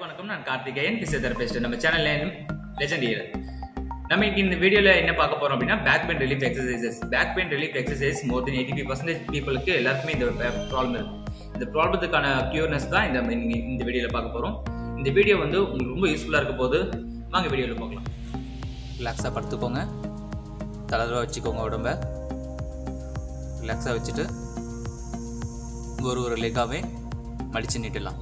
வணக்கம் நான் கார்த்திகேயன் பிசியோதெரபிஸ்ட் நம்ம சேனல் நேம் லெஜண்ட் ஹீரர் நம்ம இன்னைக்கு இந்த வீடியோல என்ன பார்க்க போறோம் அப்படின்னா back pain relief exercises back pain relief exercise more then eighty five percentage பீப்புளுக்கு எல்லாருக்குமே இந்த ப்ராப்ளம் இருக்கு இந்த ப்ராப்ளத்துக்கான கியூர்னஸ் தான் இந்த இன்னைக்கு இந்த வீடியோல பார்க்க போறோம் இந்த வீடியோ வந்து உங்களுக்கு ரொம்ப யூஸ்ஃபுல்லா இருக்க போது வாங்க வீடியோல பார்க்கலாம் ரிலாக்ஸாக படுத்துக்கோங்க தளர்வாக வச்சுக்கோங்க உடம்ப ரிலாக்ஸாக வச்சுட்டு ஒரு ஒரு லெக்காகவே மடித்து நீட்டலாம்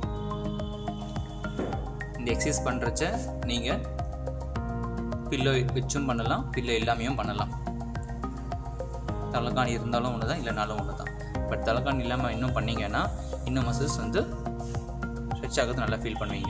இந்த எக்ஸசைஸ் பண்ணுறச்ச நீங்கள் பில்லோ வச்சும் பண்ணலாம் பில்லோ இல்லாமையும் பண்ணலாம் தலைக்காணி இருந்தாலும் ஒன்று தான் இல்லைனாலும் ஒன்று தான் பட் தலைக்காணி இல்லாமல் இன்னும் பண்ணீங்கன்னா இன்னும் மசில்ஸ் வந்து ஸ்ட்ரெச் ஆகிறது நல்லா ஃபீல் பண்ணுவீங்க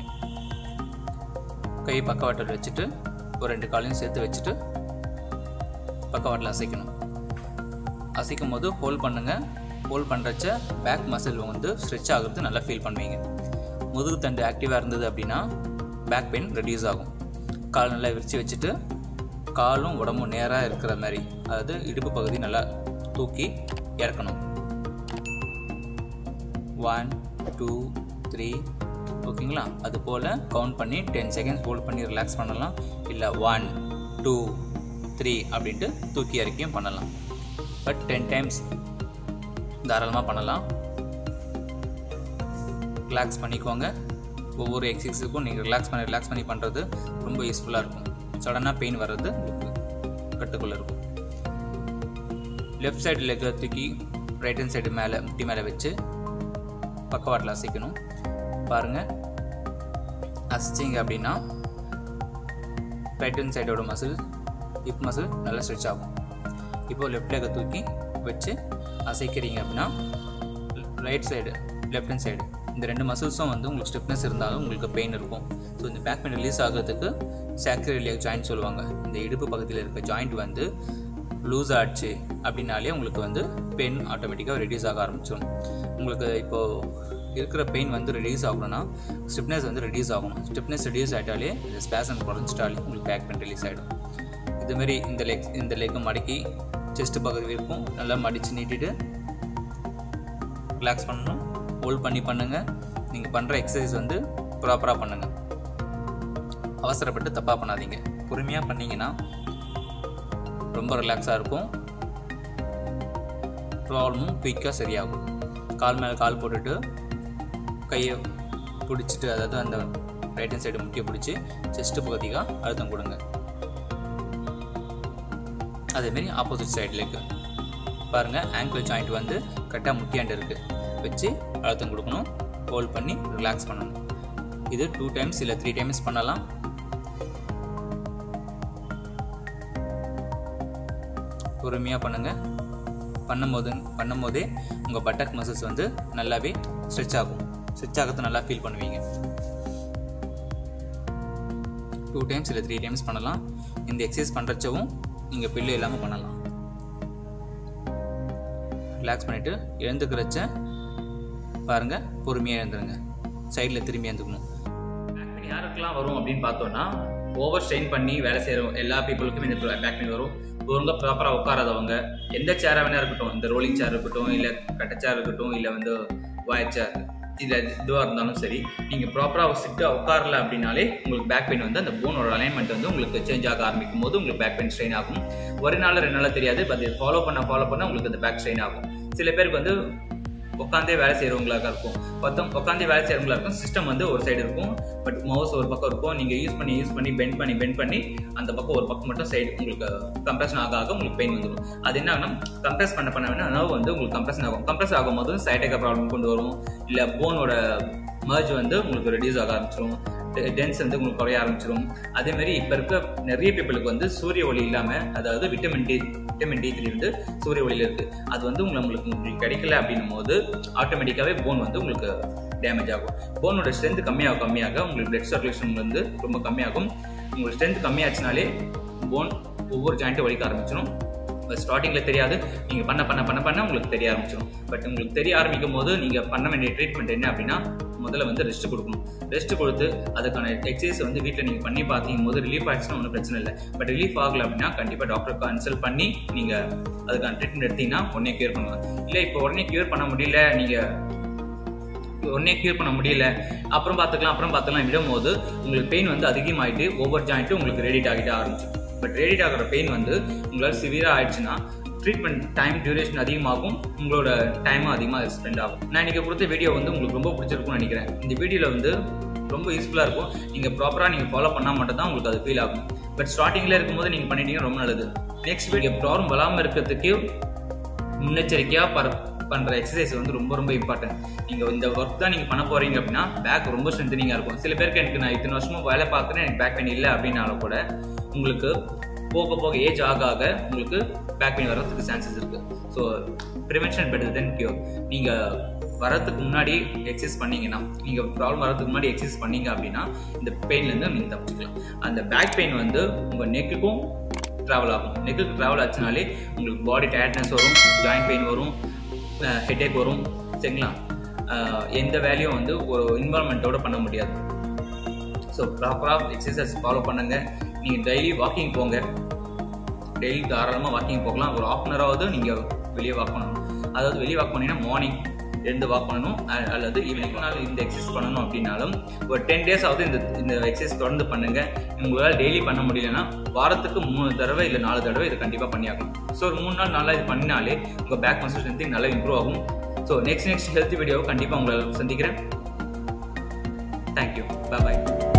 கை பக்கவாட்டில் வச்சுட்டு ஒரு ரெண்டு காலையும் சேர்த்து வச்சுட்டு பக்கவாட்டில் அசைக்கணும் அசைக்கும் போது ஹோல்ட் பண்ணுங்கள் ஹோல்ட் பண்ணுறச்ச பேக் மசில் வந்து ஸ்ட்ரெச் ஆகுறது நல்லா ஃபீல் பண்ணுவீங்க முதுகு தண்டு ஆக்டிவாக இருந்தது அப்படின்னா பேக் பெயின் ரெடியூஸ் ஆகும் கால் நல்லா விரித்து வச்சுட்டு காலும் உடம்பும் நேராக இருக்கிற மாதிரி அதாவது இடுப்பு பகுதி நல்லா தூக்கி இறக்கணும் ஒன் டூ த்ரீ ஓகேங்களா அது போல் கவுண்ட் பண்ணி டென் செகண்ட்ஸ் ஹோல்ட் பண்ணி ரிலாக்ஸ் பண்ணலாம் இல்லை ஒன் டூ த்ரீ அப்படின்ட்டு தூக்கி இறக்கியும் பண்ணலாம் பட் டென் டைம்ஸ் தாராளமாக பண்ணலாம் ரிலாக்ஸ் பண்ணிக்கோங்க ஒவ்வொரு எக்ஸசைஸுக்கும் நீங்கள் ரிலாக்ஸ் பண்ணி ரிலாக்ஸ் பண்ணி பண்ணுறது ரொம்ப யூஸ்ஃபுல்லாக இருக்கும் சடனாக பெயின் வர்றது உங்களுக்கு கட்டுக்குள்ளே இருக்கும் லெஃப்ட் சைடு லெக்கை தூக்கி ரைட் ஹேண்ட் சைடு மேலே முட்டி மேலே வச்சு பக்கவாட்டில் அசைக்கணும் பாருங்கள் அசைச்சிங்க அப்படின்னா ரைட் ஹேண்ட் சைடோட மசில் ஹிப் மசில் நல்லா ஸ்ட்ரெச் ஆகும் இப்போ லெஃப்ட் லெக்கை தூக்கி வச்சு அசைக்கிறீங்க அப்படின்னா right side left hand side இந்த ரெண்டு மசில்ஸும் வந்து உங்களுக்கு ஸ்டிஃப்னஸ் இருந்தாலும் உங்களுக்கு பெயின் இருக்கும் ஸோ இந்த பேக் பெயின் ரிலீஸ் ஆகிறதுக்கு சாக்ரிலியக் ஜாயிண்ட் சொல்லுவாங்க இந்த இடுப்பு பக்கத்தில் இருக்க ஜாயிண்ட் வந்து லூஸ் ஆச்சு அப்படின்னாலே உங்களுக்கு வந்து பெயின் ஆட்டோமேட்டிக்காக ரெடியூஸ் ஆக ஆரம்பிச்சிடும் உங்களுக்கு இப்போது இருக்கிற பெயின் வந்து ரெடியூஸ் ஆகணும்னா ஸ்டிப்னஸ் வந்து ரெடியூஸ் ஆகணும் ஸ்டிப்னஸ் ரெடியூஸ் ஆகிட்டாலே இந்த ஸ்பேசன் குறைஞ்சிட்டாலே உங்களுக்கு பேக் பெயின் ரிலீஸ் ஆகிடும் இதுமாரி இந்த லெக் இந்த லெக்கை மடக்கி செஸ்ட் பகுதி வரைக்கும் நல்லா மடித்து நீட்டிட்டு ரிலாக்ஸ் பண்ணணும் ஹோல்ட் பண்ணி பண்ணுங்கள் நீங்கள் பண்ணுற எக்ஸசைஸ் வந்து ப்ராப்பராக பண்ணுங்கள் அவசரப்பட்டு தப்பாக பண்ணாதீங்க பொறுமையாக பண்ணீங்கன்னா ரொம்ப ரிலாக்ஸாக இருக்கும் ப்ராப்ளமும் குயிக்காக சரியாகும் கால் மேலே கால் போட்டுட்டு கையை பிடிச்சிட்டு அதாவது அந்த ரைட் ஹேண்ட் சைடு முக்கிய பிடிச்சி செஸ்ட்டு பகுதிக்காக அழுத்தம் கொடுங்க அதேமாரி ஆப்போசிட் சைடு லெக்கு பாருங்கள் ஆங்கிள் ஜாயிண்ட் வந்து கரெக்டாக முட்டியாண்டு இருக்குது வச்சு அழுத்தம் கொடுக்கணும் ஹோல்ட் பண்ணி ரிலாக்ஸ் பண்ணணும் இது டூ டைம்ஸ் இல்லை த்ரீ டைம்ஸ் பண்ணலாம் பொறுமையாக பண்ணுங்கள் பண்ணும்போது பண்ணும்போதே உங்கள் பட்டக் மசில்ஸ் வந்து நல்லாவே ஸ்ட்ரெச் ஆகும் ஸ்ட்ரெச் ஆகிறது நல்லா ஃபீல் பண்ணுவீங்க டூ டைம்ஸ் இல்லை த்ரீ டைம்ஸ் பண்ணலாம் இந்த எக்ஸசைஸ் பண்ணுறச்சவும் நீங்கள் பில்லு இல்லாமல் பண்ணலாம் ரிலாக்ஸ் பண்ணிவிட்டு எழுந்துக்கிறச்ச பாருங்கள் பொறுமையாக எழுந்துருங்க சைடில் திரும்பி எழுந்துக்கணும் பேக் பெயின் யாருக்கெல்லாம் வரும் அப்படின்னு பார்த்தோம்னா ஓவர் ஸ்ட்ரெயின் பண்ணி வேலை செய்கிறோம் எல்லா பீப்புளுக்குமே இந்த பேக் பெயின் வரும் ஒழுங்காக ப்ராப்பராக உட்காராதவங்க எந்த சேராக வேணா இருக்கட்டும் இந்த ரோலிங் சேர் இருக்கட்டும் இல்லை கட்டை சேர் இருக்கட்டும் இல்லை வந்து வாய் சேர் இல்லை இதுவாக இருந்தாலும் சரி நீங்கள் ப்ராப்பராக சிட்டாக உட்காரல அப்படின்னாலே உங்களுக்கு பேக் பெயின் வந்து அந்த போனோட அலைன்மெண்ட் வந்து உங்களுக்கு சேஞ்ச் ஆக ஆரம்பிக்கும் போது உங்களுக்கு பேக் பெயின் ஸ்ட்ரெயின் ஆகும் ஒரு நாள் ரெண்டு நாள் தெரியாது பட் ஃபாலோ பண்ண ஃபாலோ பண்ண உங்களுக்கு அந்த பேக் ஸ்ட்ரெயின் ஆகும் சில பேருக்கு வந்து உட்காந்தே வேலை செய்கிறவங்களாக இருக்கும் மொத்தம் உட்காந்தே வேலை செய்கிறவங்களா இருக்கும் சிஸ்டம் வந்து ஒரு சைடு இருக்கும் பட் மவுஸ் ஒரு பக்கம் இருக்கும் நீங்கள் யூஸ் பண்ணி யூஸ் பண்ணி பெண்ட் பண்ணி பெண்ட் பண்ணி அந்த பக்கம் ஒரு பக்கம் மட்டும் சைடு உங்களுக்கு கம்ப்ரெஷன் ஆக ஆக உங்களுக்கு பெயின் வந்துடும் அது என்ன ஆகும் கம்ப்ரெஸ் பண்ண பண்ண வேணா நர்வ் வந்து உங்களுக்கு கம்ப்ரெஷன் ஆகும் கம்ப்ரெஸ் ஆகும்போது சைடேக்கா ப்ராப்ளம் கொண்டு வரும் இல்லை போனோட மர்ஜ் வந்து உங்களுக்கு ரெடியூஸ் ஆக ஆரம்பிச்சிடும் டென்ஸ் வந்து உங்களுக்கு குறைய ஆரம்பிச்சிடும் அதே மாதிரி இப்போ இருக்க நிறைய பீப்புளுக்கு வந்து சூரிய ஒளி இல்லாமல் அதாவது vitamin D vitamin D three வந்து சூரிய ஒளியில் இருக்குது அது வந்து உங்களுக்கு உங்களுக்கு கிடைக்கல அப்படின்னும் போது ஆட்டோமேட்டிக்காகவே போன் வந்து உங்களுக்கு டேமேஜ் ஆகும் போனோட ஸ்ட்ரென்த் கம்மியாக கம்மியாக உங்களுக்கு பிளட் சர்க்குலேஷன் வந்து ரொம்ப கம்மியாகும் உங்களுக்கு ஸ்ட்ரென்த் கம்மியாச்சுனாலே போன் ஒவ்வொரு ஜாயிண்ட்டும் வலிக்க ஆரம்பிச்சிடும் ஸ்டார்டிங்கில் தெரியாது நீங்கள் பண்ண பண்ண பண்ண பண்ண உங்களுக்கு தெரிய ஆரம்பிச்சிடும் பட் உங்களுக்கு தெரிய ஆரம்பிக்கும் போது நீங்கள் பண்ண வேண்டிய ட்ரீட்மெண்ட் என்ன அப்படின்னா முதல்ல வந்து ரெஸ்ட் கொடுக்கணும் ரெஸ்ட் கொடுத்து அதுக்கான எக்ஸசைஸ் வந்து வீட்டில் நீங்கள் பண்ணி பார்க்கும் போது ரிலீஃப் ஆயிடுச்சுன்னா ஒன்றும் பிரச்சனை இல்லை பட் ரிலீஃப் ஆகல அப்படின்னா கண்டிப்பாக டாக்டர் கன்சல்ட் பண்ணி நீங்கள் அதுக்கான ட்ரீட்மெண்ட் எடுத்தீங்கன்னா உடனே கியூர் பண்ணலாம் இல்லை இப்போ உடனே கியூர் பண்ண முடியல நீங்கள் உடனே க்யூர் பண்ண முடியல அப்புறம் பார்த்துக்கலாம் அப்புறம் பார்த்துக்கலாம் விடும்போது உங்களுக்கு பெயின் வந்து அதிகமாகிட்டு ஒவ்வொரு ஜாயிண்ட்டும் உங்களுக்கு ரெடிட் ஆகிட்டு ஆரம்பிச்சு பட் ரெடிட் ஆகிற பெயின் வந்து உங்களால் சிவியராக ஆயிடுச்சுன்னா ட்ரீட்மெண்ட் டைம் டியூரேஷன் அதிகமாகும் உங்களோட டைமும் அதிகமாக ஸ்பெண்ட் ஆகும் நான் இன்றைக்கி கொடுத்த வீடியோ வந்து உங்களுக்கு ரொம்ப பிடிச்சிருக்கும்னு நினைக்கிறேன் இந்த வீடியோவில் வந்து ரொம்ப யூஸ்ஃபுல்லாக இருக்கும் நீங்கள் ப்ராப்பராக நீங்கள் ஃபாலோ பண்ணால் மட்டும் தான் உங்களுக்கு அது ஃபீல் ஆகும் பட் ஸ்டார்டிங்கில் இருக்கும்போது நீங்கள் பண்ணிட்டீங்கன்னா ரொம்ப நல்லது நெக்ஸ்ட் வீடியோ ப்ராப்ளம் வராமல் இருக்கிறதுக்கு முன்னெச்சரிக்கையாக பர பண்ணுற எக்ஸசைஸ் வந்து ரொம்ப ரொம்ப இம்பார்ட்டன்ட் நீங்கள் இந்த ஒர்க் தான் நீங்கள் பண்ண போகிறீங்க அப்படின்னா பேக் ரொம்ப ஸ்ட்ரென்த்தனிங்காக இருக்கும் சில பேருக்கு எனக்கு நான் இத்தனை வருஷமும் வேலை பார்க்குறேன் எனக்கு பேக் பெயின் இல்லை அப்படின்னாலும் கூட உங்களுக்கு போக போக ஏஜ் ஆக ஆக உங்களுக்கு பேக் பெயின் வர்றதுக்கு சான்சஸ் இருக்குது so prevention better then cure நீங்கள் வரதுக்கு முன்னாடி எக்ஸசைஸ் பண்ணீங்கன்னா நீங்கள் ப்ராப்ளம் வரதுக்கு முன்னாடி எக்ஸசைஸ் பண்ணீங்க அப்படின்னா இந்த பெயின்லேருந்து நீங்கள் தப்பிச்சுக்கலாம் அந்த பேக் பெயின் வந்து உங்கள் நெக்குக்கும் ட்ராவல் ஆகும் நெக்குக்கு ட்ராவல் ஆச்சுனாலே உங்களுக்கு பாடி டயர்ட்னஸ் வரும் ஜாயிண்ட் பெயின் வரும் ஹெட்டேக் வரும் சரிங்களா அஹ் எந்த வேலையும் வந்து ஒரு இன்வால்மெண்ட்டோட பண்ண முடியாது ஸோ ப்ராப்பராக எக்ஸசைஸ் ஃபாலோ பண்ணுங்க நீங்கள் டெய்லி வாக்கிங் போங்க டெய்லி தாராளமாக வாக்கிங் போகலாம் ஒரு ஆஃப் அன் ஹவராவது நீங்கள் வெளியே வாக் பண்ணணும் அதாவது வெளியே வாக் பண்ணீங்கன்னா மார்னிங் எழுந்து வாக் பண்ணணும் அ- அல்லது ஈவினிங் நாள் இந்த எக்ஸசைஸ் பண்ணணும் அப்படின்னாலும் ஒரு டென் டேஸ் ஆகுது இந்த இந்த எக்ஸசைஸ் தொடர்ந்து பண்ணுங்க உங்களால் டெய்லி பண்ண முடியலன்னா வாரத்துக்கு மூணு தடவை இல்லை நாலு தடவை இதை கண்டிப்பாக பண்ணியாகணும் ஸோ ஒரு மூணு நாள் நாளாக இது பண்ணினாலே உங்கள் பேக் மசில் ஸ்ட்ரென்த்திங் நல்லா இம்ப்ரூவ் ஆகும் ஸோ நெக்ஸ்ட் நெக்ஸ்ட் ஹெல்த் வீடியோவை கண்டிப்பாக உங்களை சந்திக்கிறேன் தேங்க்யூ பாய்